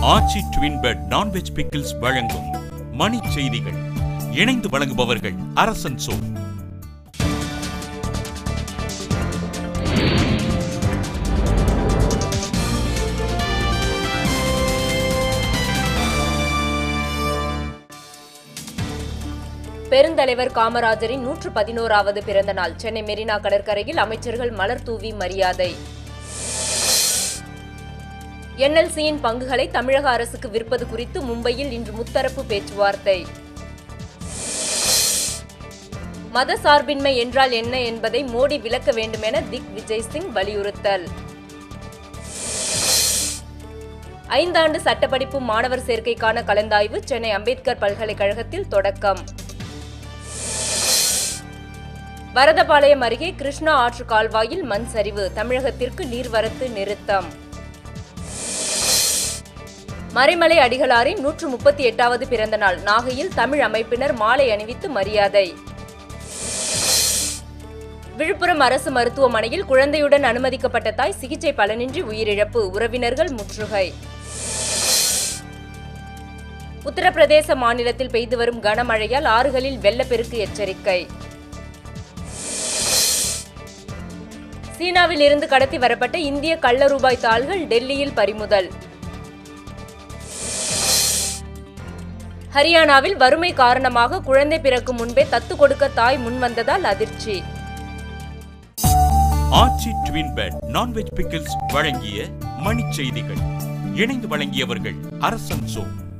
ஆச்சி twin bed non veg pickles வழங்கும் மணி செய்திகள் இணைந்து வழங்குபவர்கள் அரசன் சோ பெருந்தலைவர் காமராஜரின் நூற்று பதினோராவது பிறந்த நாள் சென்னை மெரினா கடற்கரையில் அமைச்சர்கள் மலர் தூவி மரியாதை என்எல்சியின் பங்குகளை தமிழக அரசுக்கு விற்பது குறித்து மும்பையில் இன்று முத்தரப்பு பேச்சுவார்த்தை மத சார்பின்மை என்றால் என்ன என்பதை மோடி விளக்க வேண்டுமென திக் விஜய் சிங் வலியுறுத்தல் ஐந்தாண்டு சட்டப்படிப்பு மாணவர் சேர்க்கைக்கான கலந்தாய்வு சென்னை அம்பேத்கர் பல்கலைக்கழகத்தில் தொடக்கம் வரதபாளையம் அருகே கிருஷ்ணா ஆற்று கால்வாயில் மண் சரிவு தமிழகத்திற்கு நீர்வரத்து நிறுத்தம் மறைமலை அடிகளாரின் நூற்று முப்பத்தி எட்டாவது பிறந்த நாள் நாகையில் தமிழ் அமைப்பினர் மாலை அணிவித்து மரியாதை விழுப்புரம் அரசு மருத்துவமனையில் குழந்தையுடன் அனுமதிக்கப்பட்ட தாய் சிகிச்சை பலனின்றி உயிரிழப்பு உறவினர்கள் முற்றுகை உத்தரப்பிரதேச மாநிலத்தில் பெய்து வரும் கனமழையால் ஆறுகளில் வெள்ளப்பெருக்கு எச்சரிக்கை சீனாவில் இருந்து கடத்தி வரப்பட்ட இந்திய கள்ள ரூபாய் தாள்கள் டெல்லியில் பறிமுதல் ஹரியானாவில் வறுமை காரணமாக குழந்தை பிறக்கும் முன்பே தத்து கொடுக்க தாய் முன்வந்ததால் அதிர்ச்சி Aachi twin bed non veg pickles வழங்கிய மணி செய்திகள் இணைந்து வழங்கியவர்கள் அரசன் சோ